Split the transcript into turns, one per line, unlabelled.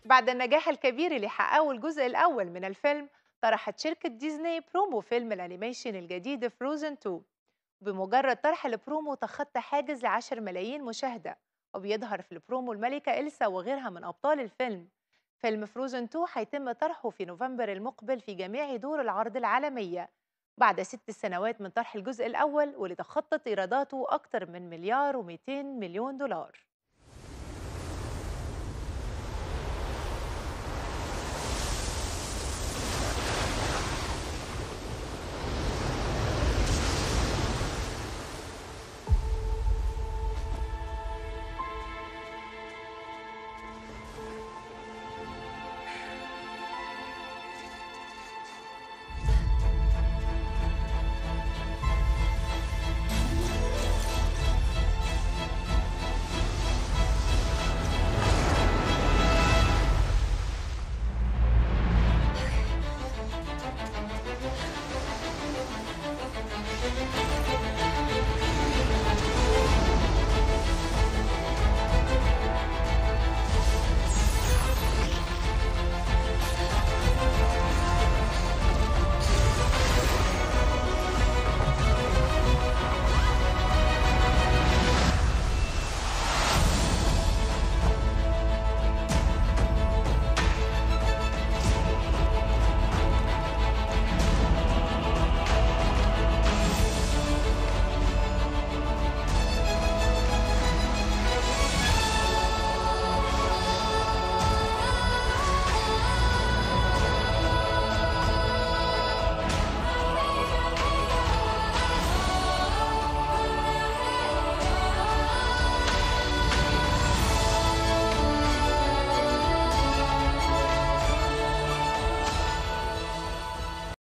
بعد النجاح الكبير اللي حققه الجزء الأول من الفيلم طرحت شركة ديزني برومو فيلم الأنيميشن الجديد فروزن 2 بمجرد طرح البرومو تخطى حاجز لعشر ملايين مشاهدة وبيظهر في البرومو الملكة إلسا وغيرها من أبطال الفيلم فيلم فروزن 2 هيتم طرحه في نوفمبر المقبل في جميع دور العرض العالمية بعد ست سنوات من طرح الجزء الأول واللي تخطت إيراداته أكثر من مليار و200 مليون دولار